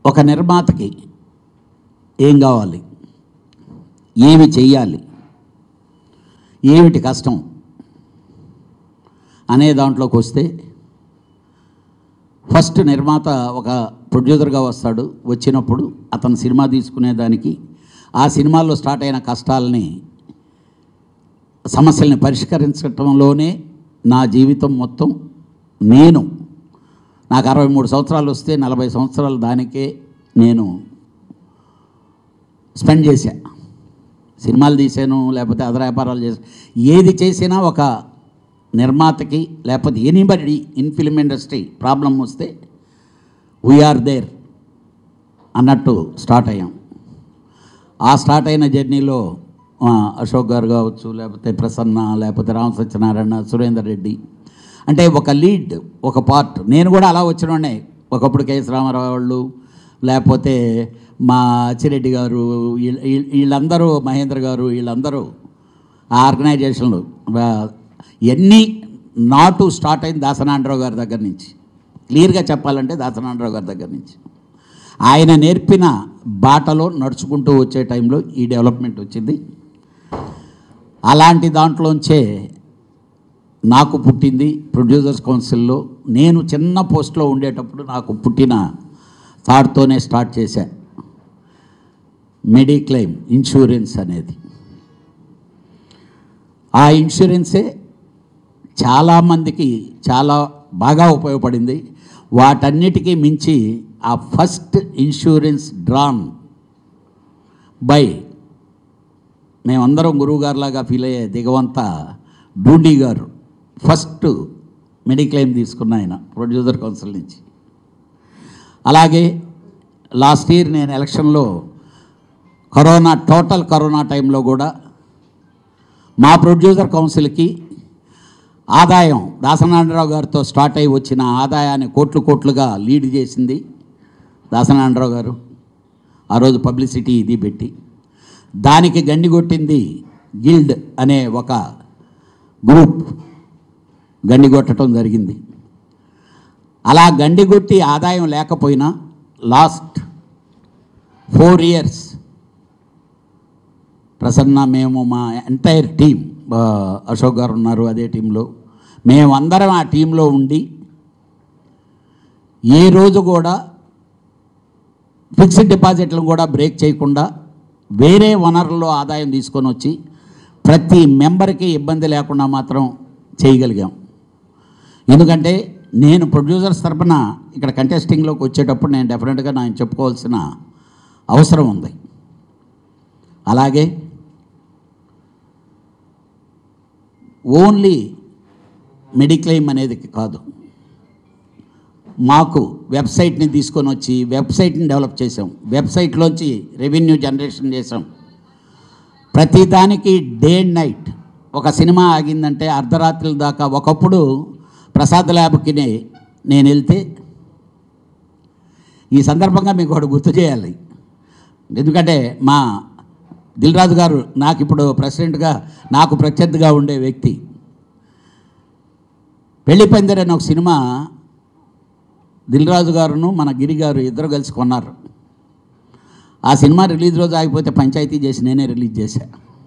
ఒక నిర్మాతకి ఏం కావాలి ఏమి చెయ్యాలి ఏమిటి కష్టం అనే దాంట్లోకి వస్తే ఫస్ట్ నిర్మాత ఒక ప్రొడ్యూసర్గా వస్తాడు వచ్చినప్పుడు అతను సినిమా తీసుకునేదానికి ఆ సినిమాల్లో స్టార్ట్ అయిన కష్టాలని సమస్యల్ని పరిష్కరించటంలోనే నా జీవితం మొత్తం నేను నాకు అరవై మూడు సంవత్సరాలు వస్తే నలభై సంవత్సరాలు దానికే నేను స్పెండ్ చేశా సినిమాలు తీసాను లేకపోతే అదర్ వ్యాపారాలు చేసాను ఏది చేసినా ఒక నిర్మాతకి లేకపోతే anybody in film industry problem వస్తే వీఆర్ దేర్ అన్నట్టు స్టార్ట్ అయ్యాం ఆ స్టార్ట్ అయిన జర్నీలో ఆ, అశోక్ గారు కావచ్చు లేకపోతే ప్రసన్న లేకపోతే రామ సత్యనారాయణ సురేందర్ రెడ్డి అంటే ఒక లీడ్ ఒక పార్ట్ నేను కూడా అలా వచ్చినోడే ఒకప్పుడు కేఎస్ రామారావు వాళ్ళు లేకపోతే మా అచ్చిరెడ్డి గారు వీళ్ళ- వీళ్ళ- వీళ్ళందరూ మహేంద్ర గారు వీళ్ళందరూ ఆ ఆర్గనైజేషన్లు ఎన్ని నాటు స్టార్ట్ అయింది దాసనాండరావు గారి దగ్గర నుంచి క్లియర్గా చెప్పాలంటే దాసనాండరావు గారి దగ్గర నుంచి ఆయన నేర్పిన బాటలో నడుచుకుంటూ వచ్చే టైంలో ఈ డెవలప్మెంట్ వచ్చింది అలాంటి దాంట్లోంచే నాకు పుట్టింది ప్రొడ్యూసర్స్ కౌన్సిల్లో నేను చిన్న పోస్ట్లో ఉండేటప్పుడు నాకు పుట్టిన థాట్తోనే స్టార్ట్ చేశా మెడిక్లెయిమ్ ఇన్సూరెన్స్ అనేది ఆ ఇన్సూరెన్సే చాలామందికి చాలా బాగా ఉపయోగపడింది వాటన్నిటికీ మించి ఆ ఫస్ట్ ఇన్సూరెన్స్ డ్రాన్ బై మేమందరం గురువుగారులాగా ఫీల్ అయ్యే దిగవంత డూండి గారు ఫస్ట్ మెడిక్లెయిమ్ తీసుకున్న ఆయన ప్రొడ్యూసర్ కౌన్సిల్ నుంచి అలాగే లాస్ట్ ఇయర్ నేను ఎలక్షన్లో కరోనా టోటల్ కరోనా టైంలో కూడా మా ప్రొడ్యూసర్ కౌన్సిల్కి ఆదాయం దాసనారాయణరావు గారితో స్టార్ట్ అయి వచ్చిన ఆదాయాన్ని కోట్లు కోట్లుగా లీడ్ చేసింది దాసనారాయణరావు గారు ఆ రోజు పబ్లిసిటీ ఇది పెట్టి దానికి గండి కొట్టింది గిల్డ్ అనే ఒక గ్రూప్ గండి కొట్టడం జరిగింది అలా గండి కొట్టి ఆదాయం లేకపోయినా లాస్ట్ ఫోర్ ఇయర్స్ ప్రసన్న మేము మా ఎంటైర్ టీం అశోక్ గారు ఉన్నారు అదే టీంలో మేమందరం ఆ టీంలో ఉండి ఏ రోజు కూడా ఫిక్స్డ్ డిపాజిట్లను కూడా బ్రేక్ చేయకుండా వేరే వనరుల్లో ఆదాయం తీసుకొని వచ్చి ప్రతి మెంబర్కి ఇబ్బంది లేకుండా మాత్రం చేయగలిగాం ఎందుకంటే నేను ప్రొడ్యూసర్స్ తరపున ఇక్కడ కంటెస్టింగ్లోకి వచ్చేటప్పుడు నేను డెఫినెట్గా నేను చెప్పుకోవాల్సిన అవసరం ఉంది అలాగే ఓన్లీ మెడిక్లెయిమ్ అనేది కాదు మాకు వెబ్సైట్ని తీసుకొని వచ్చి వెబ్సైట్ని డెవలప్ చేసాం వెబ్సైట్లోంచి రెవెన్యూ జనరేషన్ చేసాం ప్రతిదానికి డే అండ్ నైట్ ఒక సినిమా ఆగిందంటే అర్ధరాత్రుల దాకా ఒకప్పుడు ప్రసాద్ ల్యాబ్కి నేను వెళ్తే ఈ సందర్భంగా మీకు ఒకటి గుర్తు చేయాలి ఎందుకంటే మా దిల్రాజు గారు నాకు ఇప్పుడు ప్రెసిడెంట్గా నాకు ప్రత్యర్థిగా ఉండే వ్యక్తి పెళ్లి పందిరి అనే ఒక సినిమా దిల్రాజు గారును మన గిరి గారు ఇద్దరు కలిసి కొన్నారు ఆ సినిమా రిలీజ్ రోజు ఆగిపోతే పంచాయతీ చేసి నేనే రిలీజ్ చేశా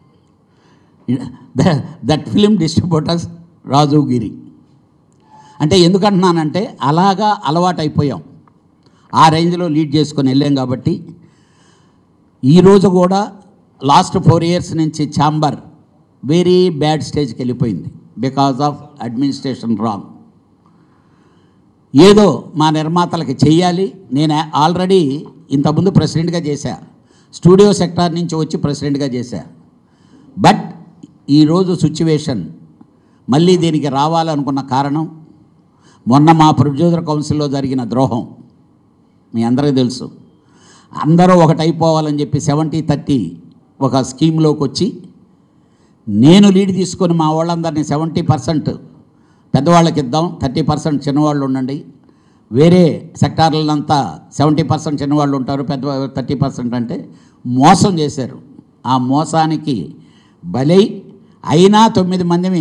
దట్ ఫిలిం డిస్ట్రిబ్యూటర్స్ రాజు గిరి అంటే ఎందుకంటున్నానంటే అలాగా అలవాటైపోయాం ఆ రేంజ్లో లీడ్ చేసుకొని వెళ్ళాం కాబట్టి ఈరోజు కూడా లాస్ట్ ఫోర్ ఇయర్స్ నుంచి ఛాంబర్ వెరీ బ్యాడ్ స్టేజ్కి వెళ్ళిపోయింది బికాజ్ ఆఫ్ అడ్మినిస్ట్రేషన్ రాంగ్ ఏదో మా నిర్మాతలకి చెయ్యాలి నేను ఆల్రెడీ ఇంతకుముందు ప్రెసిడెంట్గా చేశా స్టూడియో సెక్టార్ నుంచి వచ్చి ప్రెసిడెంట్గా చేశా బట్ ఈరోజు సిచ్యువేషన్ మళ్ళీ దీనికి రావాలనుకున్న కారణం మొన్న మా ప్రొడ్యూసర్ కౌన్సిల్లో జరిగిన ద్రోహం మీ అందరికీ తెలుసు అందరూ ఒకటైపోవాలని చెప్పి సెవెంటీ థర్టీ ఒక స్కీమ్లోకి వచ్చి నేను లీడ్ తీసుకొని మా వాళ్ళందరినీ సెవెంటీ పర్సెంట్ పెద్దవాళ్ళకి ఇద్దాం థర్టీ పర్సెంట్ చిన్నవాళ్ళు ఉండండి వేరే సెక్టార్లంతా సెవెంటీ పర్సెంట్ చిన్నవాళ్ళు ఉంటారు పెద్ద థర్టీ పర్సెంట్ అంటే మోసం చేశారు ఆ మోసానికి బలై అయినా తొమ్మిది మందిని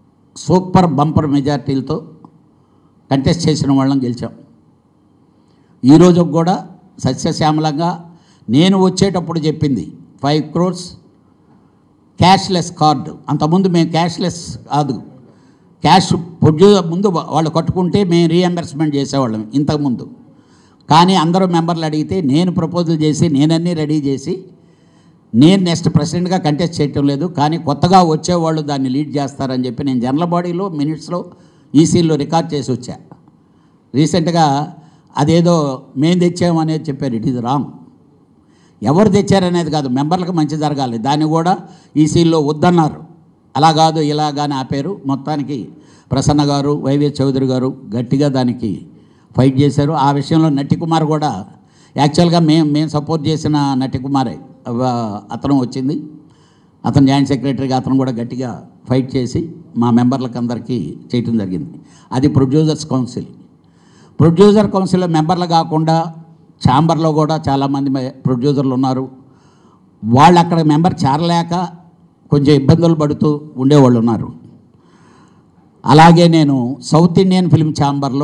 సూపర్ బంపర్ మెజార్టీలతో కంటెస్ట్ చేసిన వాళ్ళని గెలిచాం ఈ రోజు కూడా సస్యశ్యామలంగా నేను వచ్చేటప్పుడు చెప్పింది ఫైవ్ క్రోర్స్ క్యాష్లెస్ కార్డు అంతకుముందు మేము క్యాష్లెస్ కాదు క్యాష్ ప్రొడ్యూసర్ ముందు వాళ్ళు కట్టుకుంటే మేము రీఎంబర్స్మెంట్ చేసేవాళ్ళం ఇంతకుముందు కానీ అందరూ మెంబర్లు అడిగితే నేను ప్రపోజల్ చేసి నేనన్నీ రెడీ చేసి నేను నెక్స్ట్ ప్రెసిడెంట్గా కంటెస్ట్ చేయటం లేదు కానీ కొత్తగా వచ్చేవాళ్ళు దాన్ని లీడ్ చేస్తారని చెప్పి నేను జనరల్ బాడీలో మినిట్స్లో ఈసీలో రికార్డ్ చేసి వచ్చా రీసెంట్గా అదేదో మేము తెచ్చాము అనేది చెప్పారు ఇట్ ఈజ్ రాంగ్ ఎవరు తెచ్చారనేది కాదు మెంబర్లకు మంచి జరగాలి దాన్ని కూడా ఈసీలో వద్దన్నారు అలా కాదు ఇలా కానీ ఆపారు మొత్తానికి ప్రసన్న గారు వైవిఎస్ చౌదరి గారు గట్టిగా దానికి ఫైట్ చేశారు ఆ విషయంలో నటి కుమార్ కూడా యాక్చువల్గా మేము మేము సపోర్ట్ చేసిన నటి కుమారే అవ- అతను వచ్చింది అతను జాయింట్ సెక్రటరీగా అతను కూడా గట్టిగా ఫైట్ చేసి మా మెంబర్లకు అందరికీ చేయటం జరిగింది అది ప్రొడ్యూసర్స్ కౌన్సిల్ ప్రొడ్యూసర్ కౌన్సిల్లో మెంబర్లు కాకుండా ఛాంబర్లో కూడా చాలామంది మె- ప్రొడ్యూసర్లు ఉన్నారు వాళ్ళు అక్కడ మెంబర్ చేరలేక కొంచెం ఇబ్బందులు పడుతూ ఉండేవాళ్ళు ఉన్నారు అలాగే నేను సౌత్ ఇండియన్ ఫిల్మ్ ఛాంబర్లో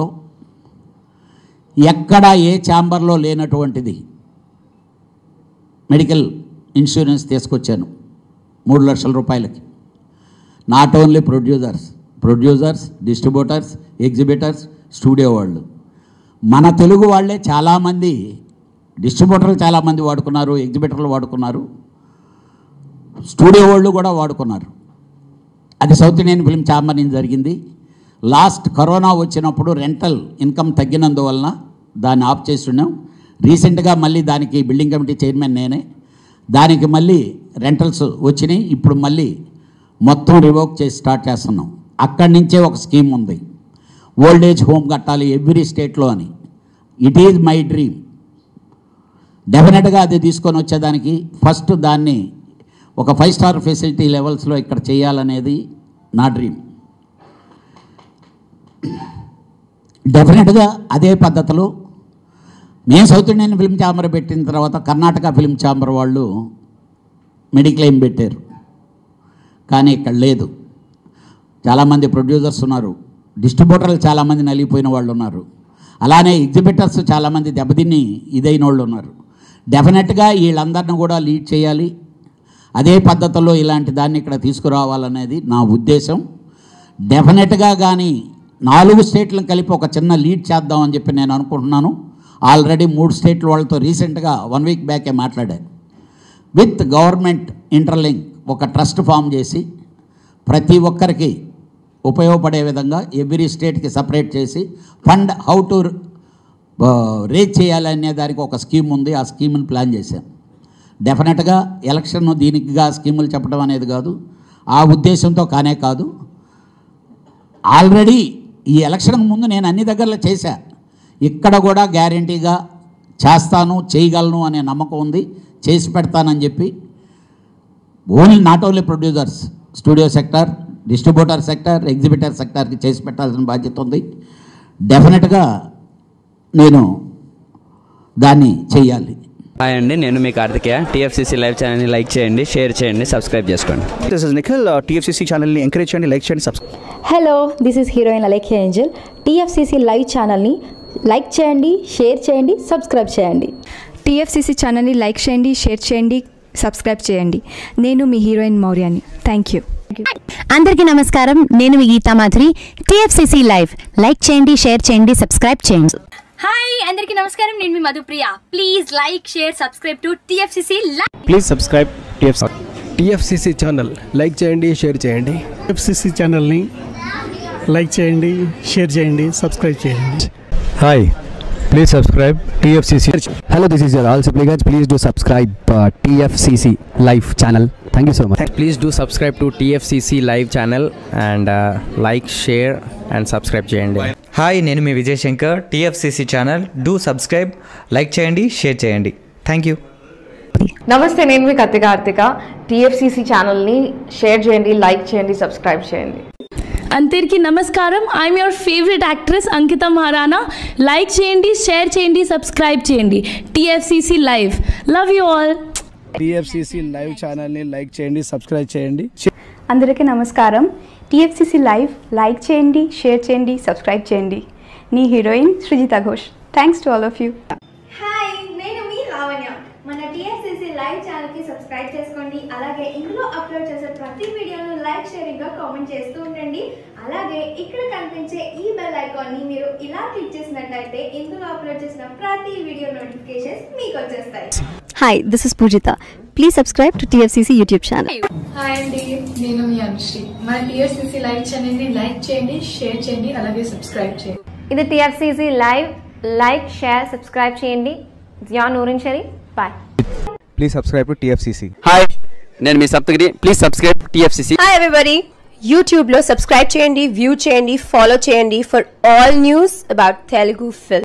ఎక్కడ ఏ ఛాంబర్లో లేనటువంటిది మెడికల్ ఇన్సూరెన్స్ తీసుకొచ్చాను మూడు లక్షల రూపాయలకి not only producers producers distributors exhibitors studio వాళ్ళు మన తెలుగు వాళ్ళే చాలామంది డిస్ట్రిబ్యూటర్లు చాలామంది వాడుకున్నారు ఎగ్జిబిటర్లు వాడుకున్నారు స్టూడియో వాళ్ళు కూడా వాడుకున్నారు అది సౌత్ ఇండియన్ ఫిల్మ్ ఛాంబర్ నుంచి జరిగింది లాస్ట్ కరోనా వచ్చినప్పుడు రెంటల్ ఇన్కమ్ తగ్గినందువలన దాన్ని ఆఫ్ చేసి ఉన్నాం రీసెంట్గా మళ్ళీ దానికి బిల్డింగ్ కమిటీ చైర్మన్ నేనే దానికి మళ్ళీ రెంటల్స్ వచ్చినాయి ఇప్పుడు మళ్ళీ మొత్తం రివోక్ చేసి స్టార్ట్ చేస్తున్నాం అక్కడి నుంచే ఒక స్కీమ్ ఉంది ఓల్డ్ ఏజ్ హోమ్ కట్టాలి ఎవ్రీ స్టేట్లో అని ఇట్ ఈజ్ మై డ్రీమ్ డెఫినెట్గా అది తీసుకొని వచ్చేదానికి ఫస్ట్ దాన్ని ఒక ఫైవ్ స్టార్ ఫెసిలిటీ లెవెల్స్లో ఇక్కడ చేయాలనేది నా డ్రీమ్ డెఫినెట్గా అదే పద్ధతిలో మేము సౌత్ ఇండియన్ ఫిల్మ్ ఛాంబర్ పెట్టిన తర్వాత కర్ణాటక ఫిల్మ్ ఛాంబర్ వాళ్ళు మెడిక్లెయిమ్ పెట్టారు కానీ ఇక్కడ లేదు చాలామంది ప్రొడ్యూసర్స్ ఉన్నారు డిస్ట్రిబ్యూటర్లు చాలామంది నలిగిపోయిన వాళ్ళు ఉన్నారు అలానే ఎగ్జిబిటర్స్ చాలామంది దెబ్బతిని ఇదైన వాళ్ళు ఉన్నారు డెఫినెట్గా వీళ్ళందరిని కూడా లీడ్ చేయాలి అదే పద్ధతిలో ఇలాంటి దాన్ని ఇక్కడ తీసుకురావాలనేది నా ఉద్దేశం డెఫినెట్గా కానీ నాలుగు స్టేట్లను కలిపి ఒక చిన్న లీడ్ చేద్దామని చెప్పి నేను అనుకుంటున్నాను ఆల్రెడీ మూడు స్టేట్ల వాళ్ళతో రీసెంట్గా వన్ వీక్ బ్యాకే మాట్లాడాను విత్ గవర్నమెంట్ ఇంటర్లింక్ ఒక ట్రస్ట్ ఫామ్ చేసి ప్రతి ఒక్కరికి ఉపయోగపడే విధంగా ఎవ్రీ స్టేట్కి సపరేట్ చేసి ఫండ్ హౌ టు రేజ్ చేయాలనే దానికి ఒక స్కీమ్ ఉంది ఆ స్కీమ్ని ప్లాన్ చేశాం డెఫినెట్గా ఎలక్షన్ దీనికిగా స్కీములు చెప్పడం అనేది కాదు ఆ ఉద్దేశంతో కానే కాదు ఆల్రెడీ ఈ ఎలక్షన్ ముందు నేను అన్ని దగ్గరలో చేశా ఇక్కడ కూడా గ్యారంటీగా చేస్తాను చేయగలను అనే నమ్మకం ఉంది చేసి పెడతానని చెప్పి only not only producers studio sector distributor sector exhibitor సెక్టర్కి చేసి పెట్టాల్సిన బాధ్యత ఉంది డెఫినెట్గా నేను దాన్ని చెయ్యాలి హాయ్ అండి నేను మీ కార్తికేయ టీఎఫ్సీసీ లైవ్ ఛానల్ని లైక్ చేయండి షేర్ చేయండి సబ్స్క్రైబ్ చేసుకోండి దిస్ ఇస్ నిఖిల్ టీఎఫ్సీసీ ఛానల్ని ఎంకరేజ్ చేయండి లైక్ చేయండి subscribe hello this is heroine Alekhya Angel TFCC live ఛానల్ని లైక్ చేయండి షేర్ చేయండి సబ్స్క్రైబ్ చేయండి టీఎఫ్సీసీ ఛానల్ని లైక్ చేయండి షేర్ చేయండి సబ్స్క్రైబ్ చేయండి నేను మీ హీరోయిన్ మౌర్యాని థ్యాంక్ యూ అందరికీ నమస్కారం నేను మీ Geeta Madhuri TFCC live like చేయండి షేర్ చేయండి సబ్స్క్రైబ్ చేయండి హాయ్ అందరికీ నమస్కారం నేను మీ Madhupriya please like share subscribe to TFCC please subscribe TFC TFCC channel like చేయండి షేర్ చేయండి ఎఫ్సిసి ఛానల్ని లైక్ చేయండి షేర్ చేయండి సబ్స్క్రైబ్ చేయండి hi please subscribe TFCC hello this is your all Sipligunj please do subscribe TFCC live channel thank you so much please do subscribe to TFCC live channel and like share and subscribe చేయండి hi నేను మీ Vijay Shankar TFCC channel do subscribe like చేయండి share చేయండి thank you నమస్తే నేను మీ Kathi Karthika TFCC ఛానల్ని share చేయండి లైక్ చేయండి సబ్స్క్రైబ్ చేయండి అందరికీ నమస్కారం I'm your favourite actress Ankita Maharana like చేయండి షేర్ చేయండి సబ్స్క్రైబ్ చేయండి TFCC live love you all TFCC live ఛానల్ని లైక్ చేయండి సబ్స్క్రైబ్ చేయండి అందరికీ నమస్కారం టీఎఫ్సీసీ లైవ్ లైక్ చేయండి షేర్ చేయండి సబ్స్క్రైబ్ చేయండి నీ heroine Srijita Ghosh thanks to all of you hi నేను మీ లావణ్య మన టీఎస్సీసీ లైవ్ ఛానల్కి సబ్స్క్రైబ్ చేసుకోండి అలాగే ఇందులో అప్లోడ్ చేసే ప్రతి వీడియోను లైక్ షేరింగ్గా కామెంట్ చేస్తూ ఉండండి అలాగే ఇక్కడ కనిపించే ఈ బెల్ ఐకాన్ని మీరు ఇలా క్లిక్ చేసినట్లయితే ఇందులో అప్లోడ్ చేసిన ప్రతి వీడియో నోటిఫికేషన్స్ మీకు వచ్చేస్తాయి hi this is Poojitha please subscribe to TFCC YouTube channel hi అండి నేను మీ అనుశ్రీ మన టీఎస్సీసీ లైవ్ ఛానల్ని లైక్ చేయండి షేర్ చేయండి అలాగే సబ్స్క్రైబ్ చేయండి ఇది TFCC live like share subscribe చేయండి Jiya Noorin Sharif bye please subscribe to TFCC hi నేను మీ Saptagiri please subscribe TFCC hi everybody యూట్యూబ్లో సబ్స్క్రైబ్ చేయండి వ్యూ చేయండి ఫాలో చేయండి for all news about Telugu film